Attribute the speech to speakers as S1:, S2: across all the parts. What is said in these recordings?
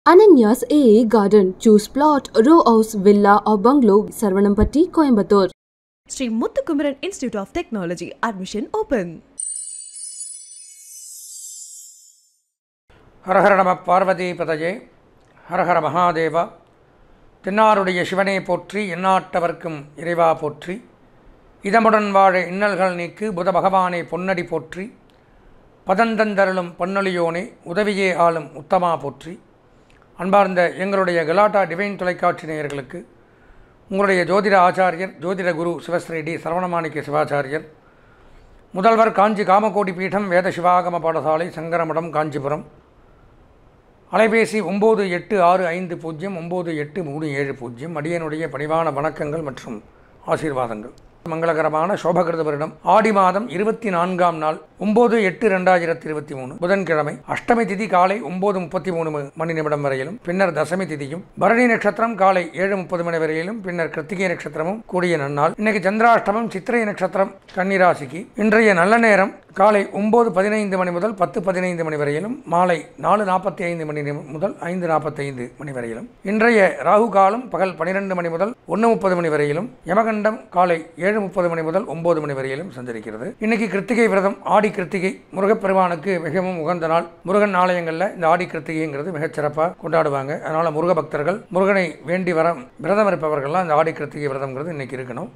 S1: Ananya's AA Garden. Choose plot, row house, villa or bungalow. Sarvanampatti, Coimbatore.
S2: Shri Muthukumaran institute of technology admission open
S3: ஹரஹர நம பார்வதி பதஜே ஹரஹர மகாதேவா தென்னாருடைய சிவனை போற்றி எந்நாட்டவர்க்கும் இறைவா போற்றி இதமுடன் வாழ இன்னல்கள் நீக்கு புத பகவானை பொன்னடி போற்றி பதந்தந்தருளும் பொன்னொழியோனே உதவியே ஆளும் உத்தமா போற்றி அன்பார்ந்த எங்களுடைய கலாட்டா டிவைன் தொலைக்காட்சி நேயர்களுக்கு உங்களுடைய ஜோதிட ஆச்சாரியர் ஜோதிட குரு சிவஸ்ரீ டி சரவணமாணிக்க சிவாச்சாரியர் முதல்வர் காஞ்சி காமகோடி பீடம் வேத சிவாகம பாடசாலை சங்கரமடம் காஞ்சிபுரம் அலைபேசி ஒம்பது எட்டு ஆறு ஐந்து பூஜ்ஜியம் ஒம்பது எட்டு மூணு ஏழு பூஜ்ஜியம் அடியனுடைய பணிவான வணக்கங்கள் மற்றும் ஆசீர்வாதங்கள் மங்களகரமான சோபகிருத வருடம் ஆடி மாதம் இருபத்தி நான்காம் நாள் ஒம்பது எட்டு ரெண்டாயிரத்தி இருபத்தி மூணு புதன்கிழமை அஷ்டமி திதி காலை ஒம்பது முப்பத்தி மூணு மணி நிமிடம் வரையிலும் பின்னர் தசமி திதியும் பரணி நட்சத்திரம் காலை ஏழு முப்பது மணி வரையிலும் பின்னர் கிருத்திகை நட்சத்திரமும் கூடிய நன்னாள் இன்னைக்கு சந்திராஷ்டமம் சித்திரை நட்சத்திரம் கன்னிராசிக்கு இன்றைய நல்ல நேரம் காலை ஒம்பது பதினைந்து மணி முதல் பத்து பதினைந்து மணி வரையிலும் மாலை நாலு நாற்பத்தி ஐந்து மணி நிமி- முதல் ஐந்து நாற்பத்தைந்து மணி வரையிலும் இன்றைய ராகு காலம் பகல் பன்னிரெண்டு மணி முதல் ஒன்று முப்பது மணி வரையிலும் யமகண்டம் காலை ஏழு முப்பது மணி முதல் ஒம்பது மணி வரையிலும் சஞ்சரிக்கிறது இன்னைக்கு கிருத்திகை விரதம் ஆடி கிருத்திகை முருகப்பெருமானுக்கு மிகவும் உகந்த நாள் முருகன் ஆலயங்களில் இந்த ஆடி கிருத்திகைங்கிறது மிகச் சிறப்பாக கொண்டாடுவாங்க அதனால் முருக பக்தர்கள் முருகனை வேண்டி வர விரதம் இருப்பவர்கள்லாம் இந்த ஆடி கிருத்திகை விரதம்ங்கிறது இன்னைக்கு இருக்கணும்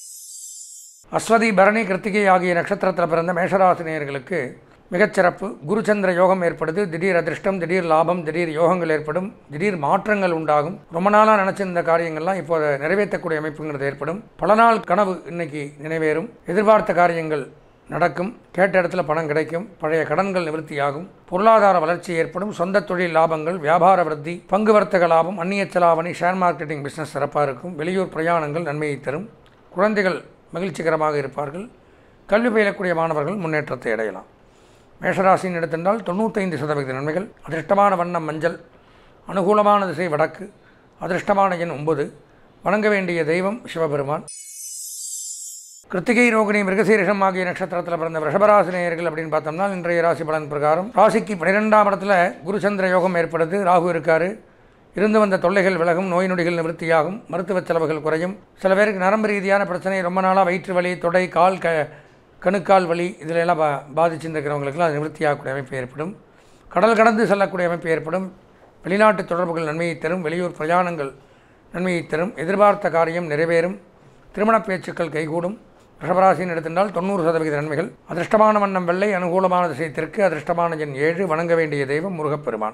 S3: அஸ்வதி பரணி கிருத்திகை ஆகிய நட்சத்திரத்தில் பிறந்த மேஷராசினியர்களுக்கு மிகச்சிறப்பு குருச்சந்திர யோகம் ஏற்படுது திடீர் அதிர்ஷ்டம் திடீர் லாபம் திடீர் யோகங்கள் ஏற்படும் திடீர் மாற்றங்கள் உண்டாகும் ரொம்ப நாளாக நினச்சிருந்த காரியங்கள்லாம் இப்போ அதை நிறைவேற்றக்கூடிய அமைப்புங்கிறது ஏற்படும் பல நாள் கனவு இன்னைக்கு நிறைவேறும் எதிர்பார்த்த காரியங்கள் நடக்கும் கேட்ட இடத்துல பணம் கிடைக்கும் பழைய கடன்கள் நிவர்த்தியாகும் பொருளாதார வளர்ச்சி ஏற்படும் சொந்த தொழில் லாபங்கள் வியாபார விருத்தி பங்கு வர்த்தக லாபம் அந்நிய செலாவணி ஷேர் மார்க்கெட்டிங் பிஸ்னஸ் சிறப்பாக இருக்கும் வெளியூர் பிரயாணங்கள் நன்மையை தரும் குழந்தைகள் மகிழ்ச்சிகரமாக இருப்பார்கள் கல்வி பயிலக்கூடிய மாணவர்கள் முன்னேற்றத்தை அடையலாம் மேஷராசின்னு எடுத்திருந்தால் தொண்ணூத்தைந்து சதவீத நன்மைகள் அதிர்ஷ்டமான வண்ணம் மஞ்சள் அனுகூலமான திசை வடக்கு அதிர்ஷ்டமான எண் ஒன்பது வணங்க வேண்டிய தெய்வம் சிவபெருமான் கிருத்திகை ரோகிணி மிருகசீரிஷம் ஆகிய நட்சத்திரத்தில் பிறந்த ரிஷபராசி நேயர்கள் அப்படின்னு பார்த்தோம்னா இன்றைய ராசி பலன் பிரகாரம் ராசிக்கு பன்னிரெண்டாம் இடத்துல குருச்சந்திர யோகம் ஏற்படுது ராகு இருக்காரு இருந்து வந்த தொல்லைகள் விலகும் நோய் நொடிகள் நிவர்த்தியாகும் மருத்துவ செலவுகள் குறையும் சில பேருக்கு நரம்பு ரீதியான பிரச்சனை ரொம்ப நாளாக வயிற்று வலி தொடை கால் க கணுக்கால் வலி இதில் எல்லாம் பா பாதிச்சிருக்கிறவங்களுக்குலாம் அது நிவர்த்தியாகக்கூடிய அமைப்பு ஏற்படும் கடல் கடந்து செல்லக்கூடிய அமைப்பு ஏற்படும் வெளிநாட்டு தொடர்புகள் நன்மையை தரும் வெளியூர் பிரயாணங்கள் நன்மையை தரும் எதிர்பார்த்த காரியம் நிறைவேறும் திருமண பேச்சுக்கள் கைகூடும் ரிஷபராசின்னு எடுத்திருந்தால் தொண்ணூறு சதவிகித நன்மைகள் அதிர்ஷ்டமான வண்ணம் வெள்ளை அனுகூலமான திசை தெற்கு அதிர்ஷ்டமான எண் ஏழு வணங்க வேண்டிய தெய்வம் முருகப்பெருமான்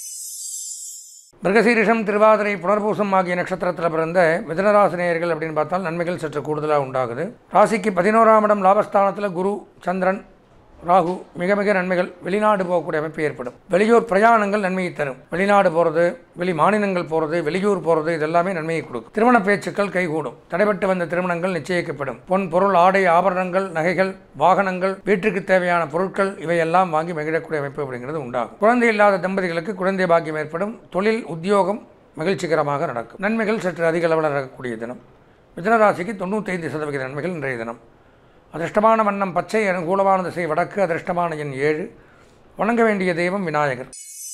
S3: மிருகசீரிஷம் திருவாதிரை புனர்பூசம் ஆகிய நட்சத்திரத்தில் பிறந்த மிதனராசினியர்கள் அப்படின்னு பார்த்தால் நன்மைகள் சற்று கூடுதலாக உண்டாகுது ராசிக்கு பதினோராம் இடம் லாபஸ்தானத்தில் குரு சந்திரன் ராகு மிக மிக நன்மைகள் வெளிநாடு போகக்கூடிய அமைப்பு ஏற்படும் வெளியூர் பிரயாணங்கள் நன்மையை தரும் வெளிநாடு போகிறது வெளி மாநிலங்கள் போகிறது வெளியூர் போகிறது இதெல்லாமே நன்மையை கொடுக்கும் திருமண பேச்சுக்கள் கைகூடும் தடைபட்டு வந்த திருமணங்கள் நிச்சயிக்கப்படும் பொன் பொருள் ஆடை ஆபரணங்கள் நகைகள் வாகனங்கள் வீட்டுக்கு தேவையான பொருட்கள் இவையெல்லாம் வாங்கி மகிழக்கூடிய அமைப்பு அப்படிங்கிறது உண்டாகும் குழந்தை இல்லாத தம்பதிகளுக்கு குழந்தை பாக்கியம் ஏற்படும் தொழில் உத்தியோகம் மகிழ்ச்சிகரமாக நடக்கும் நன்மைகள் சற்று அதிக அளவில் நடக்கக்கூடிய தினம் மிதனராசிக்கு தொண்ணூத்தைந்து சதவிகித நன்மைகள் இன்றைய தினம் அதிர்ஷ்டமான வண்ணம் பச்சை அனுகூலமான திசை வடக்கு அதிர்ஷ்டமான எண் ஏழு வணங்க வேண்டிய தெய்வம் விநாயகர்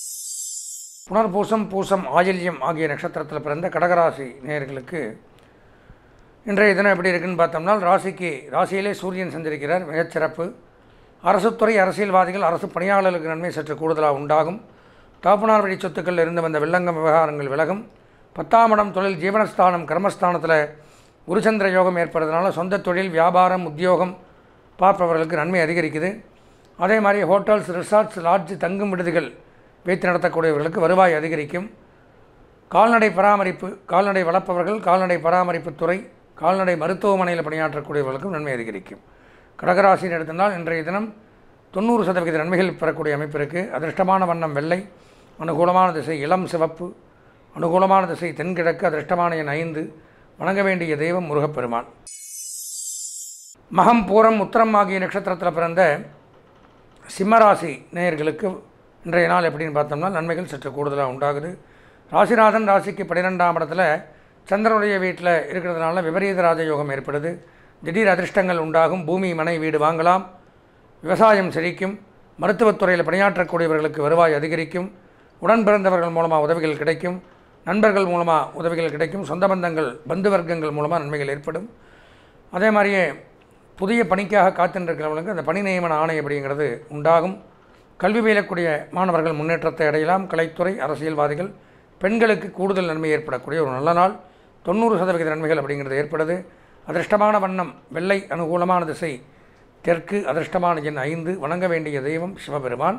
S3: புனர்பூசம் பூசம் ஆயில்யம் ஆகிய நட்சத்திரத்தில் பிறந்த கடகராசி நேயர்களுக்கு இன்றைய தினம் எப்படி இருக்குன்னு பார்த்தோம்னா ராசிக்கு ராசியிலே சூரியன் சஞ்சரிக்கிறார் மிகச்சிறப்பு அரசுத்துறை அரசியல்வாதிகள் அரசு பணியாளர்களுக்கு நன்மை சற்று கூடுதலாக உண்டாகும் தகப்பனார் வழி சொத்துக்கள் இருந்து வந்த வில்லங்கம் விவகாரங்கள் விலகும் பத்தாம் இடம் தொழில் ஜீவனஸ்தானம் கர்மஸ்தானத்தில் குருச்சந்திர யோகம் ஏற்படுறதுனால சொந்த தொழில் வியாபாரம் உத்தியோகம் பார்ப்பவர்களுக்கு நன்மை அதிகரிக்குது அதே மாதிரி ஹோட்டல்ஸ் ரிசார்ட்ஸ் லாட்ஜ் தங்கும் விடுதிகள் வைத்து நடத்தக்கூடியவர்களுக்கு வருவாய் அதிகரிக்கும் கால்நடை பராமரிப்பு கால்நடை வளர்ப்பவர்கள் கால்நடை பராமரிப்பு துறை கால்நடை மருத்துவமனையில் பணியாற்றக்கூடியவர்களுக்கும் நன்மை அதிகரிக்கும் கடகராசின்னு எடுத்திருந்தால் இன்றைய தினம் தொண்ணூறு சதவிகித நன்மைகள் பெறக்கூடிய அமைப்பு இருக்குது அதிர்ஷ்டமான வண்ணம் வெள்ளை அனுகூலமான திசை இளம் சிவப்பு அனுகூலமான திசை தென்கிழக்கு அதிர்ஷ்டமான எண் ஐந்து வணங்க வேண்டிய தெய்வம் முருகப்பெருமான் மகம் பூரம் உத்தரம் ஆகிய நட்சத்திரத்தில் பிறந்த சிம்மராசி நேயர்களுக்கு இன்றைய நாள் எப்படின்னு பார்த்தோம்னா நன்மைகள் சற்று கூடுதலாக உண்டாகுது ராசிநாதன் ராசிக்கு பன்னிரெண்டாம் இடத்துல சந்திரனுடைய வீட்டில் இருக்கிறதுனால விபரீத ராஜயோகம் ஏற்படுது திடீர் அதிர்ஷ்டங்கள் உண்டாகும் பூமி மனை வீடு வாங்கலாம் விவசாயம் செழிக்கும் மருத்துவத்துறையில் பணியாற்றக்கூடியவர்களுக்கு வருவாய் அதிகரிக்கும் உடன் பிறந்தவர்கள் மூலமாக உதவிகள் கிடைக்கும் நண்பர்கள் மூலமாக உதவிகள் கிடைக்கும் சொந்த பந்தங்கள் பந்து வர்க்கங்கள் மூலமாக நன்மைகள் ஏற்படும் அதே மாதிரியே புதிய பணிக்காக காத்துருக்கிறவங்களுக்கு அந்த பணி நியமன ஆணை அப்படிங்கிறது உண்டாகும் கல்வி பயிலக்கூடிய மாணவர்கள் முன்னேற்றத்தை அடையலாம் கலைத்துறை அரசியல்வாதிகள் பெண்களுக்கு கூடுதல் நன்மை ஏற்படக்கூடிய ஒரு நல்ல நாள் தொண்ணூறு சதவிகித நன்மைகள் அப்படிங்கிறது ஏற்படுது அதிர்ஷ்டமான வண்ணம் வெள்ளை அனுகூலமான திசை தெற்கு அதிர்ஷ்டமான எண் ஐந்து வணங்க வேண்டிய தெய்வம் சிவபெருமான்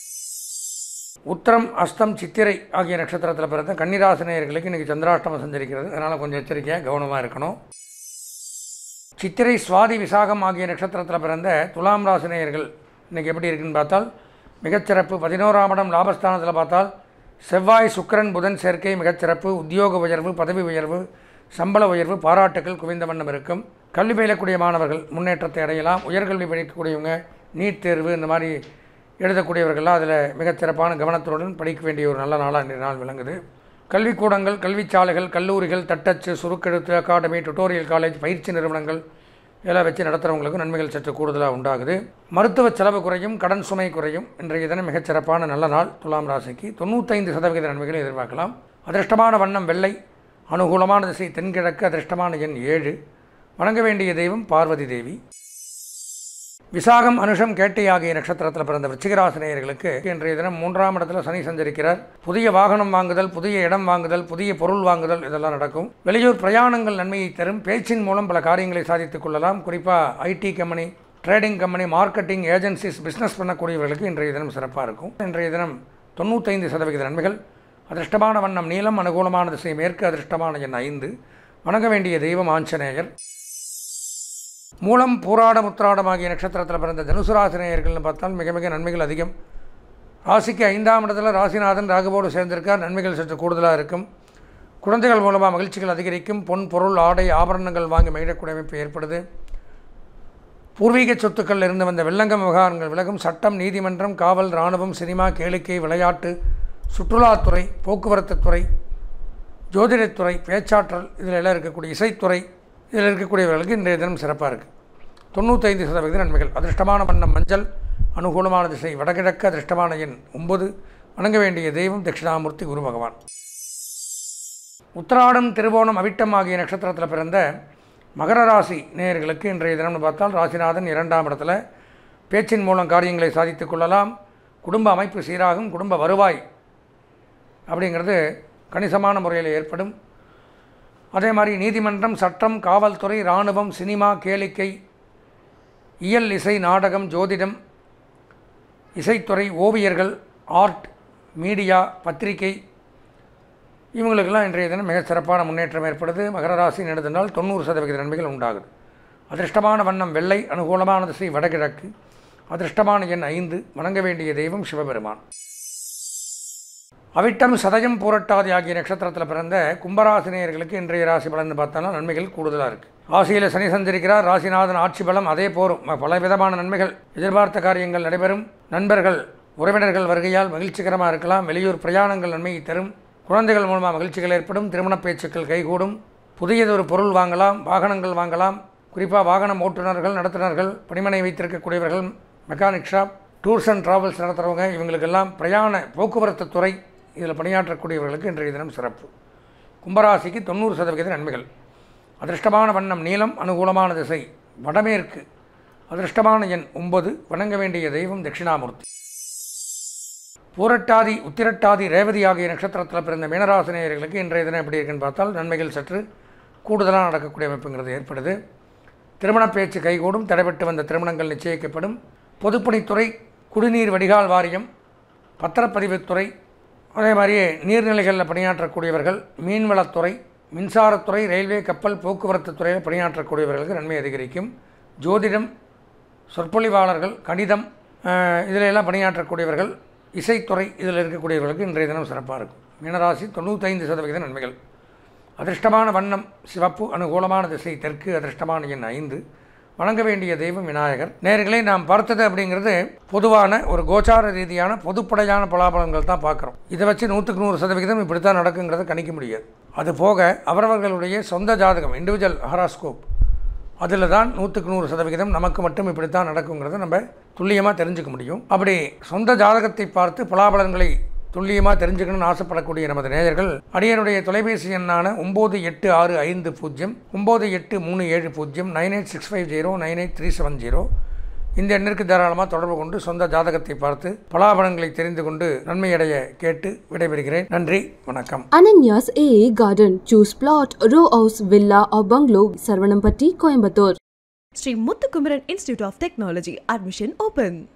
S3: உத்தரம் அஸ்தம் சித்திரை ஆகிய நட்சத்திரத்தில் பிறந்த கன்னிராசினியர்களுக்கு இன்றைக்கி சந்திராஷ்டமம் சஞ்சரிக்கிறது அதனால் கொஞ்சம் எச்சரிக்கையாக கவனமாக இருக்கணும் சித்திரை சுவாதி விசாகம் ஆகிய நட்சத்திரத்தில் பிறந்த துலாம் ராசினியர்கள் இன்றைக்கி எப்படி இருக்குன்னு பார்த்தால் மிகச்சிறப்பு பதினோராம் இடம் லாபஸ்தானத்தில் பார்த்தால் செவ்வாய் சுக்கிரன் புதன் சேர்க்கை மிகச்சிறப்பு உத்தியோக உயர்வு பதவி உயர்வு சம்பள உயர்வு பாராட்டுகள் குவிந்த வண்ணம் இருக்கும் கல்வி பயிலக்கூடிய மாணவர்கள் முன்னேற்றத்தை அடையலாம் உயர்கல்வி படிக்கக்கூடியவங்க நீட் தேர்வு இந்த மாதிரி எழுதக்கூடியவர்கள்லாம் அதில் மிகச்சிறப்பான கவனத்துடன் படிக்க வேண்டிய ஒரு நல்ல நாளாக இன்றைய நாள் விளங்குது கல்விக்கூடங்கள் கல்விச்சாலைகள் கல்லூரிகள் தட்டச்சு சுருக்கெழுத்து அகாடமி டுட்டோரியல் காலேஜ் பயிற்சி நிறுவனங்கள் இதெல்லாம் வச்சு நடத்துகிறவங்களுக்கும் நன்மைகள் சற்று கூடுதலாக உண்டாகுது மருத்துவ செலவு குறையும் கடன் சுமை குறையும் இன்றைய தினம் மிகச்சிறப்பான நல்ல நாள் துலாம் ராசிக்கு தொண்ணூத்தைந்து சதவிகித நன்மைகளை எதிர்பார்க்கலாம் அதிர்ஷ்டமான வண்ணம் வெள்ளை அனுகூலமான திசை தென்கிழக்கு அதிர்ஷ்டமான எண் ஏழு வணங்க வேண்டிய தெய்வம் பார்வதி தேவி விசாகம் அனுஷம் கேட்டை ஆகிய நட்சத்திரத்தில் பிறந்த விருச்சிகராசினியர்களுக்கு இன்றைய தினம் மூன்றாம் இடத்துல சனி சஞ்சரிக்கிறார் புதிய வாகனம் வாங்குதல் புதிய இடம் வாங்குதல் புதிய பொருள் வாங்குதல் இதெல்லாம் நடக்கும் வெளியூர் பிரயாணங்கள் நன்மையை தரும் பேச்சின் மூலம் பல காரியங்களை சாதித்துக் கொள்ளலாம் குறிப்பாக IT company trading company marketing agencies business பண்ணக்கூடியவர்களுக்கு இன்றைய தினம் சிறப்பாக இருக்கும் இன்றைய தினம் தொண்ணூத்தைந்து சதவிகித நன்மைகள் அதிர்ஷ்டமான வண்ணம் நீளம் அனுகூலமான திசை மேற்கு அதிர்ஷ்டமான எண் ஐந்து வணங்க வேண்டிய தெய்வம் ஆஞ்சநேயர் மூலம் பூராடம் உத்திராடம் ஆகிய நட்சத்திரத்தில் பிறந்த தனுசு ராசினேயர்கள்னு பார்த்தால் மிக மிக நன்மைகள் அதிகம் ராசிக்கு ஐந்தாம் இடத்துல ராசிநாதன் ராகுவோடு சேர்ந்திருக்கார் நன்மைகள் சற்று கூடுதலாக இருக்கும் குழந்தைகள் மூலமாக மகிழ்ச்சிகள் அதிகரிக்கும் பொன் பொருள் ஆடை ஆபரணங்கள் வாங்கி மகிழக்கூடிய அமைப்பு ஏற்படுது பூர்வீக சொத்துக்கள் இருந்து வந்த வெள்ளங்கம் விவகாரங்கள் விலகும் சட்டம் நீதிமன்றம் காவல் இராணுவம் சினிமா கேளிக்கை விளையாட்டு சுற்றுலாத்துறை போக்குவரத்து துறை ஜோதிடத்துறை பேச்சாற்றல் இதில் எல்லாம் இருக்கக்கூடிய இசைத்துறை இதில் இருக்கக்கூடியவர்களுக்கு இன்றைய தினம் சிறப்பாக இருக்குது தொண்ணூத்தைந்து சதவீத நன்மைகள் அதிர்ஷ்டமான வண்ணம் மஞ்சள் அனுகூலமான திசை வடகிழக்கு அதிர்ஷ்டமான எண் ஒன்பது வணங்க வேண்டிய தெய்வம் தட்சிணாமூர்த்தி குரு பகவான் உத்திராடம் திருவோணம் அவிட்டம் ஆகிய நட்சத்திரத்தில் பிறந்த மகர ராசி நேயர்களுக்கு இன்றைய தினம்னு பார்த்தால் ராசிநாதன் இரண்டாம் இடத்துல பேச்சின் மூலம் காரியங்களை சாதித்துக் கொள்ளலாம் குடும்ப அமைப்பு சீராகும் குடும்ப வருவாய் அப்படிங்கிறது கணிசமான முறையில் ஏற்படும் அதே மாதிரி நீதிமன்றம் சட்டம் காவல்துறை இராணுவம் சினிமா கேளிக்கை இயல் இசை நாடகம் ஜோதிடம் இசைத்துறை ஓவியர்கள் ஆர்ட் மீடியா பத்திரிகை இவங்களுக்கெல்லாம் இன்றைய தினம் மிக சிறப்பான முன்னேற்றம் ஏற்படுது மகர ராசி நெடுதனால் தொண்ணூறு சதவிகித நன்மைகள் உண்டாகுது அதிர்ஷ்டமான வண்ணம் வெள்ளை அனுகூலமான திசை வடகிழக்கு அதிர்ஷ்டமான எண் ஐந்து வணங்க வேண்டிய தெய்வம் சிவபெருமான் அவிட்டம் சதயம் பூரட்டாதி ஆகிய நட்சத்திரத்தில் பிறந்த கும்பராசினியர்களுக்கு இன்றைய ராசி பலன் பார்த்தோம்னா நன்மைகள் கூடுதலாக இருக்குது ராசியில் சனி சஞ்சரிக்கிறார் ராசிநாதன் ஆட்சி பலம் அதே போரும் பல விதமான நன்மைகள் எதிர்பார்த்த காரியங்கள் நடைபெறும் நண்பர்கள் உறவினர்கள் வருகையால் மகிழ்ச்சிகரமாக இருக்கலாம் வெளியூர் பிரயாணங்கள் நன்மையை தரும் குழந்தைகள் மூலமாக மகிழ்ச்சிகள் ஏற்படும் திருமண பேச்சுக்கள் கைகூடும் புதியதொரு பொருள் வாங்கலாம் வாகனங்கள் வாங்கலாம் குறிப்பாக வாகனம் ஓட்டுநர்கள் நடத்துனர்கள் பணிமனை வைத்திருக்கக்கூடியவர்கள் mechanic shop tours and travels நடத்துகிறவங்க இவங்களுக்கெல்லாம் பிரயாண போக்குவரத்து துறை இதில் பணியாற்றக்கூடியவர்களுக்கு இன்றைய தினம் சிறப்பு கும்பராசிக்கு தொண்ணூறு சதவிகித நன்மைகள் அதிர்ஷ்டமான வண்ணம் நீளம் அனுகூலமான திசை வடமேற்கு அதிர்ஷ்டமான எண் ஒன்பது வணங்க வேண்டிய தெய்வம் தட்சிணாமூர்த்தி பூரட்டாதி உத்திரட்டாதி ரேவதி ஆகிய நட்சத்திரத்தில் பிறந்த மீனராசினியர்களுக்கு இன்றைய தினம் எப்படி இருக்குன்னு பார்த்தால் நன்மைகள் சற்று கூடுதலாக நடக்கக்கூடிய அமைப்புங்கிறது ஏற்படுது திருமண பேச்சு கைகூடும் தடைபட்டு வந்த திருமணங்கள் நிச்சயிக்கப்படும் பொதுப்பணித்துறை குடிநீர் வடிகால் வாரியம் பத்திரப்பதிவுத்துறை அதே மாதிரியே நீர்நிலைகளில் பணியாற்றக்கூடியவர்கள் மீன்வளத்துறை மின்சாரத்துறை ரயில்வே கப்பல் போக்குவரத்து துறையில் பணியாற்றக்கூடியவர்களுக்கு நன்மை அதிகரிக்கும் ஜோதிடம் சொற்பொழிவாளர்கள் கணிதம் அஹ், இதில் எல்லாம் பணியாற்றக்கூடியவர்கள் இசைத்துறை இதில் இருக்கக்கூடியவர்களுக்கு இன்றைய தினம் சிறப்பாக இருக்கும் மீனராசி தொண்ணூத்தைந்து சதவிகித நன்மைகள் அதிர்ஷ்டமான வண்ணம் சிவப்பு அனுகூலமான திசை தெற்கு அதிர்ஷ்டமான எண் ஐந்து வணங்க வேண்டிய தெய்வம் விநாயகர் நேர்களை நாம் பார்த்தது அப்படிங்கிறது பொதுவான ஒரு கோச்சார ரீதியான பொதுப்படையான பலாபலங்கள் தான் பார்க்குறோம் இதை வச்சு நூற்றுக்கு நூறு சதவிகிதம் இப்படி தான் நடக்குங்கிறத கணிக்க முடியாது அது போக அவரவர்களுடைய சொந்த ஜாதகம் இண்டிவிஜுவல் ஹாராஸ்கோப் அதில் தான் நூற்றுக்கு நூறு சதவிகிதம் நமக்கு மட்டும் இப்படி தான் நடக்குங்கிறத நம்ம துல்லியமாக தெரிஞ்சுக்க முடியும் அப்படி சொந்த ஜாதகத்தை பார்த்து பலாபலன்களை துல்லியமாக தெரிஞ்சுக்கணும்னு ஆசைப்படக்கூடிய நமது நேயர்கள் அடியனுடைய தொலைபேசி எண்ணான ஒம்பது எட்டு ஆறு ஐந்து பூஜ்ஜியம் ஒம்பது எட்டு மூணு ஏழு பூஜ்ஜியம் nine eight six five zero nine eight three seven zero இந்த எண்ணிற்கு தாராளமாக தொடர்பு கொண்டு சொந்த ஜாதகத்தை பார்த்து பலாபலன்களை தெரிந்து கொண்டு நன்மையடைய கேட்டு விடைபெறுகிறேன் நன்றி வணக்கம்
S1: Ananya's AA Garden. Choose plot, row house, villa or bungalow. Sarvanampatti, Coimbatore.
S2: Sri Muthukumaran Institute of Technology. Admission open.